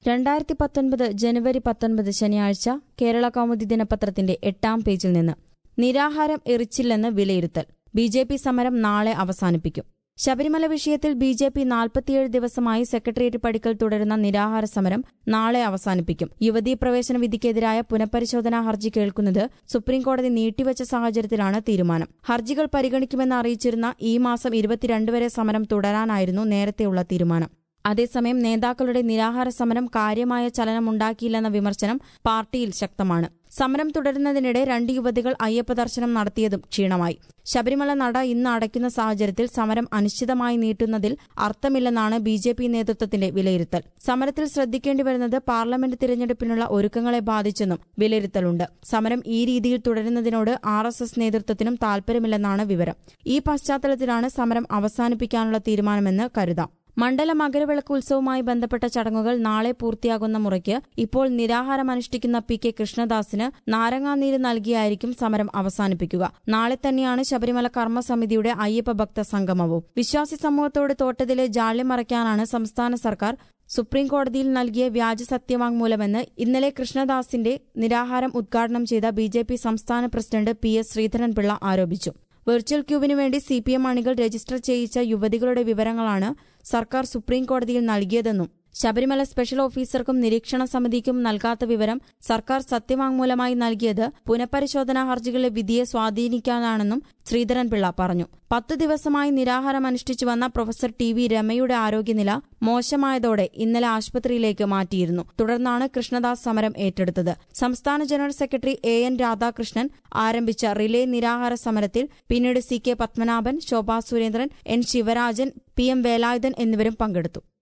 രണ്ടായിരത്തി പത്തൊൻപത് ജനുവരി പത്തൊൻപത് ശനിയാഴ്ച കേരള കൗമുദി ദിനപത്രത്തിന്റെ എട്ടാം പേജിൽ നിന്ന് നിരാഹാരം എറിച്ചില്ലെന്ന് വിലയിരുത്തൽ ബി ജെ പി സമരം നാളെ അവസാനിപ്പിക്കും ശബരിമല വിഷയത്തിൽ ബി ജെ പി നാൽപ്പത്തിയേഴ് ദിവസമായി സെക്രട്ടേറിയറ്റ് പടിക്കൽ തുടരുന്ന നിരാഹാര സമരം നാളെ അവസാനിപ്പിക്കും യുവതീ പ്രവേശന വിധിക്കെതിരായ പുനഃപരിശോധനാ ഹർജി കേൾക്കുന്നത് സുപ്രീംകോടതി നീട്ടിവച്ച സാഹചര്യത്തിലാണ് തീരുമാനം ഹർജികൾ പരിഗണിക്കുമെന്ന് അറിയിച്ചിരുന്ന ഈ മാസം ഇരുപത്തിരണ്ട് വരെ സമരം തുടരാനായിരുന്നു നേരത്തെയുള്ള തീരുമാനം അതേസമയം നേതാക്കളുടെ നിരാഹാര സമരം കാര്യമായ ചലനമുണ്ടാക്കിയില്ലെന്ന വിമർശനം പാർട്ടിയിൽ ശക്തമാണ് സമരം തുടരുന്നതിനിടെ രണ്ട് യുവതികൾ അയ്യപ്പ ദർശനം നടത്തിയതും ക്ഷീണമായി ശബരിമല നട ഇന്ന് അടയ്ക്കുന്ന സാഹചര്യത്തിൽ സമരം അനിശ്ചിതമായി നീട്ടുന്നതിൽ അർത്ഥമില്ലെന്നാണ് ബി ജെ പി നേതൃത്വത്തിന്റെ വിലയിരുത്തൽ സമരത്തിൽ ശ്രദ്ധിക്കേണ്ടി വരുന്നത് പാർലമെന്റ് തിരഞ്ഞെടുപ്പിനുള്ള ഒരുക്കങ്ങളെ ബാധിച്ചെന്നും വിലയിരുത്തലുണ്ട് സമരം ഈ രീതിയിൽ തുടരുന്നതിനോട് ആർ എസ് എസ് നേതൃത്വത്തിനും താൽപര്യമില്ലെന്നാണ് വിവരം ഈ പശ്ചാത്തലത്തിലാണ് സമരം അവസാനിപ്പിക്കാനുള്ള തീരുമാനമെന്ന് കരുതാം മണ്ഡല മകരവിളക്ക് ഉത്സവവുമായി ബന്ധപ്പെട്ട ചടങ്ങുകൾ നാളെ പൂർത്തിയാകുന്ന മുറയ്ക്ക് ഇപ്പോൾ നിരാഹാരം അനുഷ്ഠിക്കുന്ന പി കെ കൃഷ്ണദാസിന് നാരങ്ങാനീര് നൽകിയായിരിക്കും സമരം അവസാനിപ്പിക്കുക നാളെ തന്നെയാണ് ശബരിമല കർമ്മസമിതിയുടെ അയ്യപ്പ ഭക്ത സംഗമവും വിശ്വാസി സമൂഹത്തോട് തോട്ടത്തിലെ ജാള്യം മറയ്ക്കാനാണ് സംസ്ഥാന സർക്കാർ സുപ്രീം കോടതിയിൽ നൽകിയ വ്യാജ സത്യവാങ്മൂലമെന്ന് ഇന്നലെ കൃഷ്ണദാസിന്റെ നിരാഹാരം ഉദ്ഘാടനം ചെയ്ത ബി സംസ്ഥാന പ്രസിഡന്റ് പി എസ് ശ്രീധരൻപിള്ള ആരോപിച്ചു വെർച്വൽ ക്യൂവിനു വേണ്ടി സി പി എം അണികൾ രജിസ്റ്റർ ചെയ്യിച്ച യുവതികളുടെ വിവരങ്ങളാണ് സർക്കാർ സുപ്രീം കോടതിയിൽ നൽകിയതെന്നും ശബരിമല സ്പെഷ്യൽ ഓഫീസർക്കും നിരീക്ഷണ സമിതിക്കും നൽകാത്ത വിവരം സർക്കാർ സത്യവാങ്മൂലമായി നൽകിയത് പുനഃപരിശോധനാ ഹർജികളിലെ വിധിയെ സ്വാധീനിക്കാനാണെന്നും ശ്രീധരൻപിള്ള പറഞ്ഞു പത്തു ദിവസമായി നിരാഹാരം അനുഷ്ഠിച്ചു വന്ന പ്രൊഫസർ ടി വി രമയുടെ ആരോഗ്യനില മോശമായതോടെ ഇന്നലെ ആശുപത്രിയിലേക്ക് മാറ്റിയിരുന്നു തുടർന്നാണ് കൃഷ്ണദാസ് സമരം ഏറ്റെടുത്തത് സംസ്ഥാന general secretary A N Radhakrishnan ആരംഭിച്ച റിലേ നിരാഹാര സമരത്തിൽ പിന്നീട് C K Padmanabhan Shobha Surendran N Sivarajan P M Velayudhan എന്നിവരും പങ്കെടുത്തു